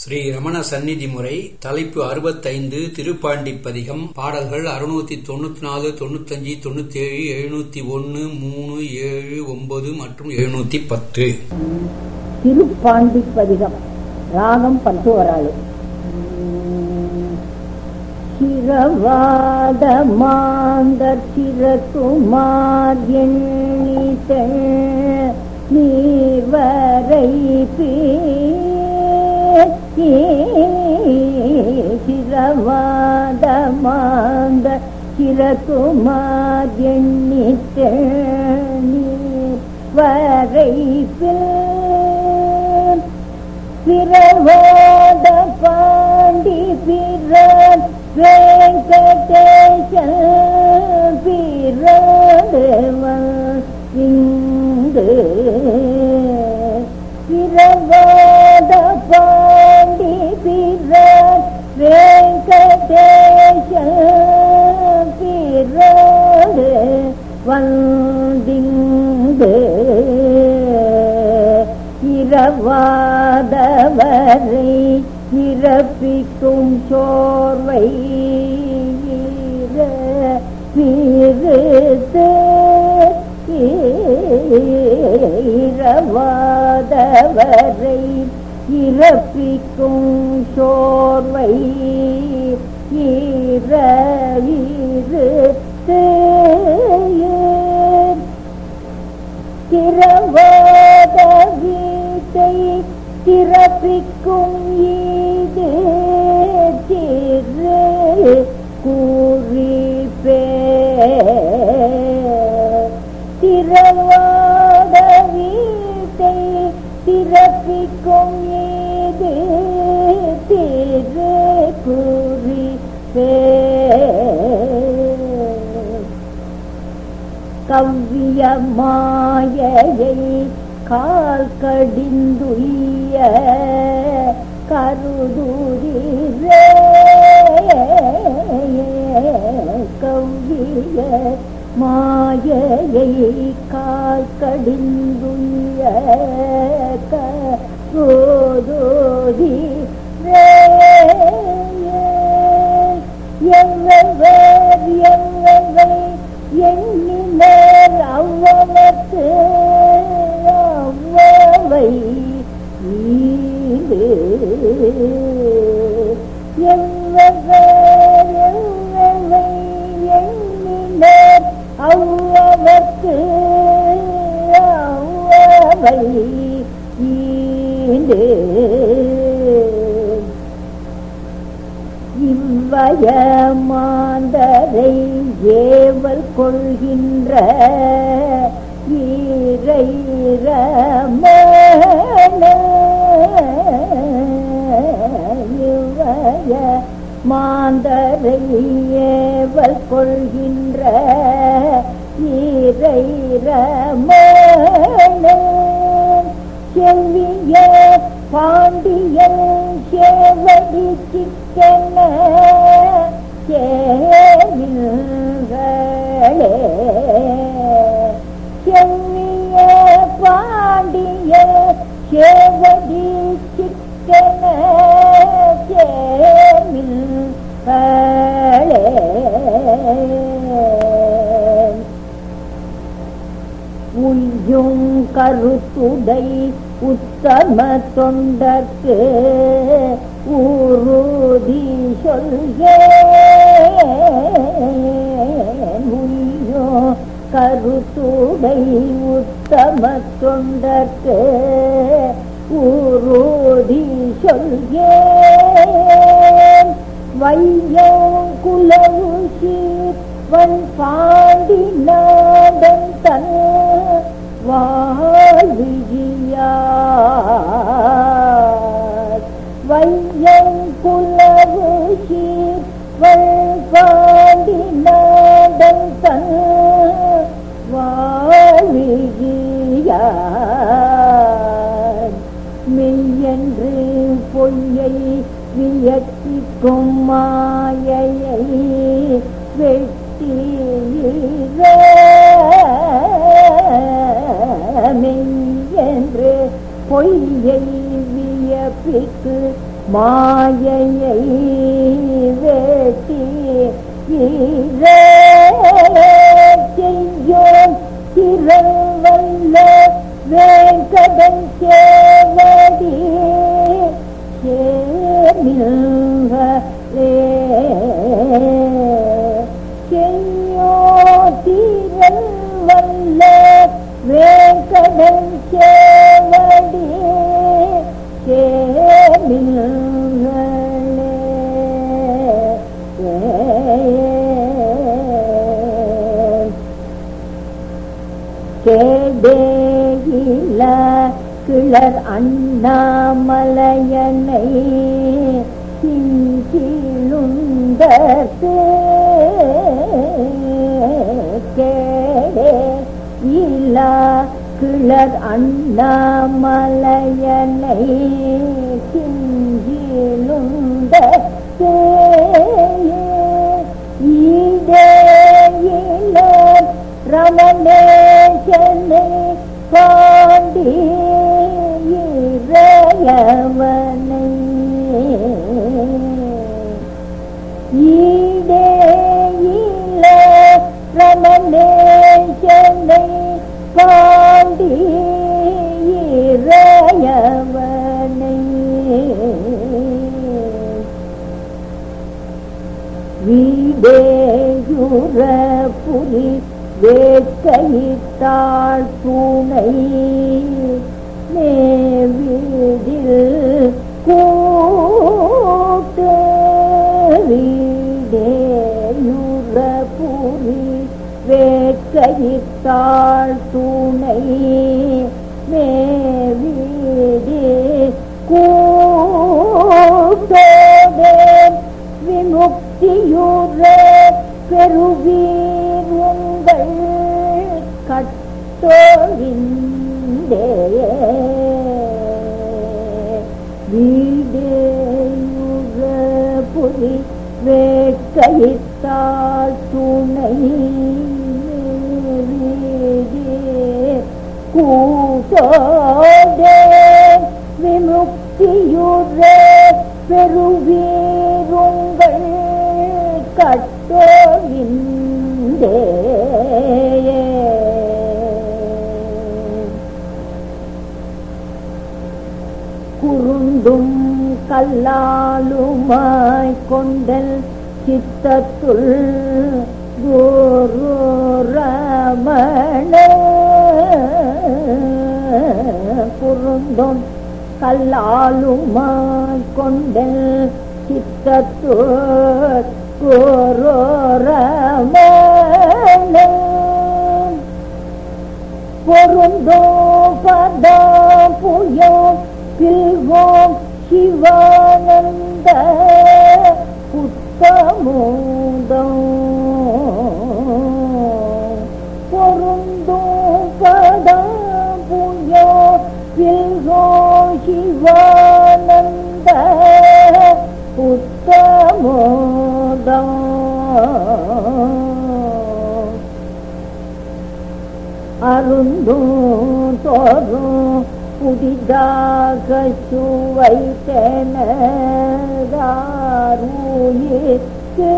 ஸ்ரீ ரமண சந்நிதி முறை தலைப்பு அறுபத்தைந்து திருப்பாண்டி பதிகம் பாடல்கள் அறுநூத்தி தொண்ணூத்தி நாலு தொண்ணூத்தஞ்சு தொண்ணூத்தி ஏழு எழுநூத்தி ஒன்னு மூணு ஏழு ஒன்பது மற்றும் எழுநூத்தி பத்து திருப்பாண்டி பதிகம் ராகம் பத்துவராளு சிரவாத மாந்தர் சிறகுமார் எண்ணித்த நீர்வரை சிரவாத மாந்தர் சிறகுமார் எண்ணித்த நீர்வரை பிரவோத பாண்டி பிறன் வெங்கடேச பிறந்தவன் இங்கு பிரவோத பாண்டி பிறன் வெங்கடேச பிறந்து வந்திங்கு இரவாதவரை நிரப்பிக்கும் சோர்வை நிறுத்து இரவாதவரை இறப்பிக்கும் சோர்வை இரவிருத்து திரவாத வீட்டை திறப்பிக்கும் இது திரு குறிப்பே திரவாத வீட்டை திறப்பிக்கும் இது திரு குறிப்பே கவ்விய மாயையை கால் கடிந்துய கருதுரே கவ்விய மாயையை கால் கடிந்துய கருதுரி எவ்வவர் எவ்வவை எண்ணினர் அவ்வவத்து அவ்வவை ஈடு எவ்வவர் எவ்வவை எண்ணினர் அவ்வவத்து அவ்வவை ஈடு இவ்வயமாந்தரை ஏவல் கொள்கின்ற இவய மாந்தரை ஏவல் கொள்கின்ற செவ்விய பாண்டியன் சேவடி சிக்கன சேவில்களே செவ்விய பாண்டிய சேவடி சிக்கன சேமில்களே உய்யும் கருத்துடை உத்தம தொண்டர்க்கு ஊருதி சொல்கே உய்யோ கருத்துடை உத்தம தொண்டர்க்கு ஊருதி சொல்கே வையம் குலவு சீர் வன் பாண்டி நாடன் தன் வாழ்வியார் வையம் குலவு சீர் வன் பாண்டி நாடன் தன் வாழ்வியார் மெய்யென்று பொய்யை வியத்திக்கும் மாயையை வெட்டி மெய்யென்று பொய்யை வியப்பிக்கு மாயையை வேட்டி செய்யோம் திறவல்ல வேங்கடன் சேவடி சேமில்களே செய்யோ திறவல்ல வேங்கடன் சேவடி கேடேயில கிளர் அண்ணாமலையனை சிங்கிழுந்தது கேடே இலா கிளர் அண்ணாமலையனை சிங்கிழுந்த ஈடேயில ரமணேசனை பாண்டி இறையவனை ஈடேயில ரமணேசனை பாண்டி இறையவனை வீடேயுற புலி வேட்கையிட்டாள் பூனை மேவீடில் கூட்டு வீடேயுற புலி வேட்கையிட்டாள் துணை மேவீடி கூட்டோடே விமுக்தியுற பெருவீர் உங்கள் கட்டோழிந்தே வீடேயுற புலி வேட்கையிட்டால் துணை வீடே கூட்டோடே விமுக்தியுற பெருவீருங்கள் கட்டோவிந்தே குறுந்தும் கல்லாலுமாய் கொண்டல் சித்தத்துள் குரு ரமண குறுந்தும் கல்லாலுமாய் கொண்டல் சித்தத்துள் குரு ரமண பொருந்தோ பதா புயோ பில்வோம் சிவானந்த புத்தமோதம் பொருந்தோ பதா புயோ பில்வோம் சிவானந்த புத்தமோதம் அருந்தும் தோறும் புதிதாக சுவைத்தனதாருயிர்க்கு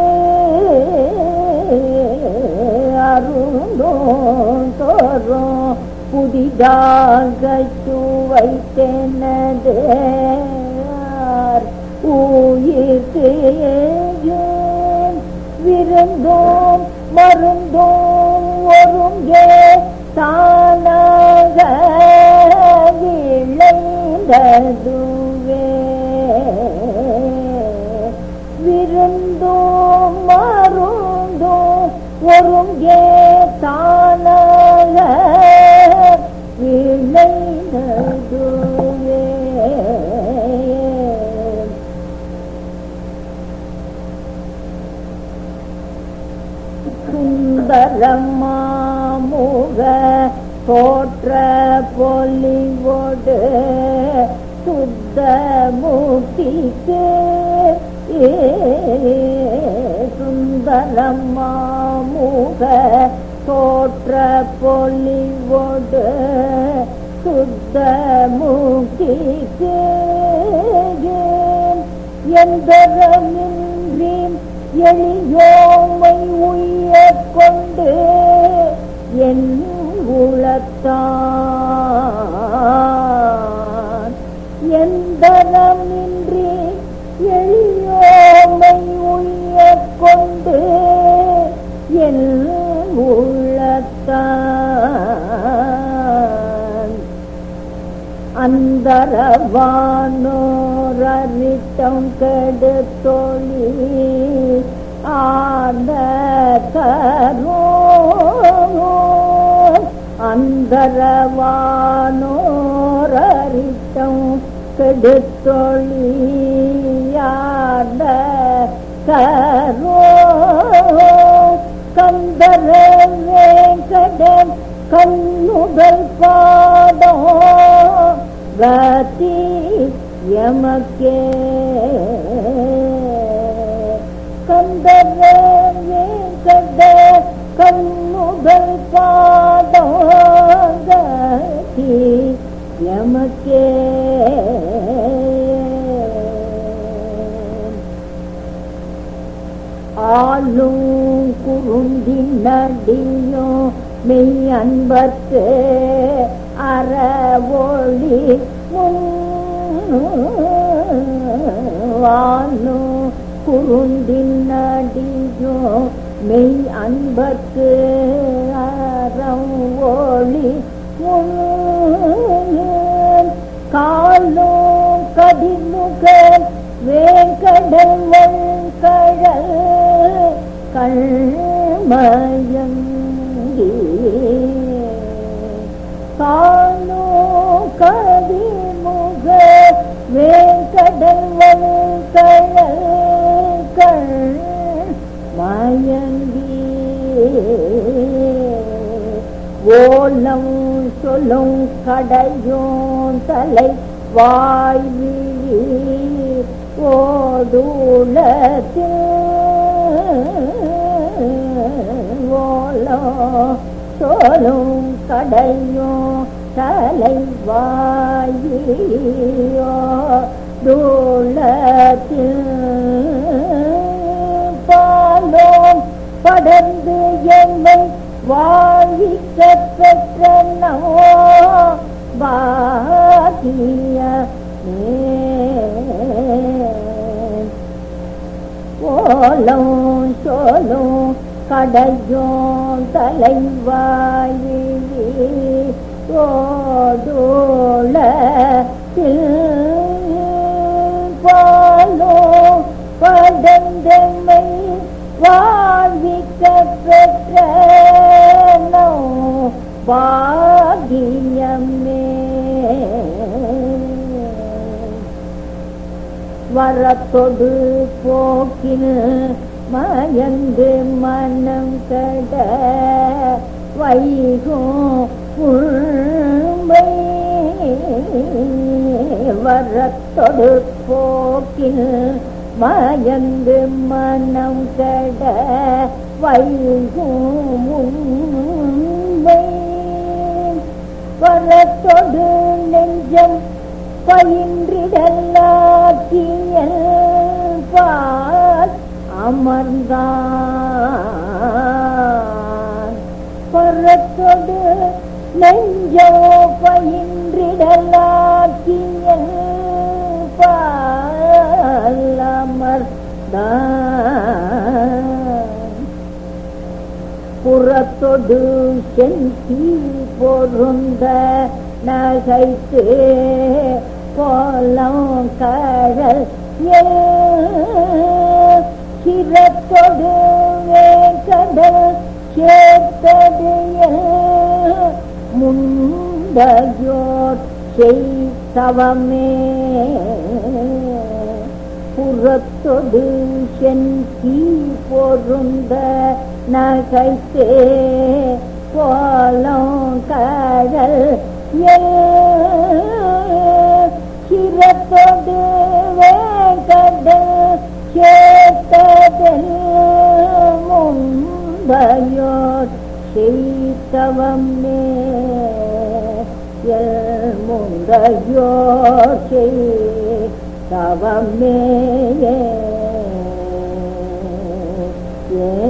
அருந்தும் தோறும் புதிதாக சுவைத்தனது உயிர்க்கு விருந்தோம் மருந்தோம் ஒருங்கே தானாக விளைந்ததுவே விருந்தோம் மருந்தோம் ஒருங்கே தானாக விளைந்ததுவே சுந்தரமாமுக தோற்ற பொலிவோடு சுத்த முக்திக்கு சுந்தரமாமுக தோற்ற பொலிவோடு சுத்த முக்திக்கு எந்தரமின்றி எளியோமை உய்ய கொண்டு என் உளத்தான் எந்தரமின்றி எளியோமை உய்ய கொண்டு என் உள்ளத்தான் அந்தரவானோரிட்டம் கெடுத்தொழி ஆன கரோ அந்தரவானோரிட்டம் கெடுத்தொழி ஆன கரோ கந்தர வேங்கடன் கண்ணுதல் பாடம் கதி எமக்கே கந்தர வேங்கட கண்ணுதல் பாடம் கதி எமக்கே ஆளும் குறுந்தி நடியும் மெய் அன்பத்து அறவொளி வானும் குறுந்தி நடியும் மெய் அன்பத்து அறம் ஒளி காலும் கதிமுகன் வேங்கடல் கழல் கண்மயங்கி காலோ கதிமுக வேங்கடல் கழல் கண் மயங்கி ஓலம் சொல்லும் கடையோன் தலை வாய்விழி ஓடுலத்தில் ஓலோ சொல்லும் கடையும் தலை வாயியோ தூளத்தில் பாலோம் படர்ந்து என்னை வாழ்விக்க பெற்ற நோ பாகிய ஓலம் சோலும் கடையோம் தலைவாயி ஓடோள பாலோ படந்தமை வாழ்விக்க பெற்ற நோ பாகியமே வரத்தொடு போக்கில் மயந்து மனம் கட வைகும் உள்மை வரத்தொடு போக்கில் மயந்து மனம் கட வைகும் உண்மை வரத்தொடு நெஞ்சம் பயின்றிடல்லாக்கிய பால் அமர்ந்தான் பரத்தொடு நெஞ்சோ பயின்றிடலாக்கிய பால் அமர்ந்தான் புறத்தொடு செந்தி பொருந்த நகைத்து கோலம் கடல் சிரத்தொடு வேங்கடல் சேர்த்தது முந்தயோர் செய்தவமே புறத்தொடு செந்தி பொருந்த நகைத்தே கோலம் கடல் சிரத்தொடு வேங்கடல் சேர்த்ததில் முந்தையோர் செய்தவமே எல் முந்தையோர் செய் தவமே ஏ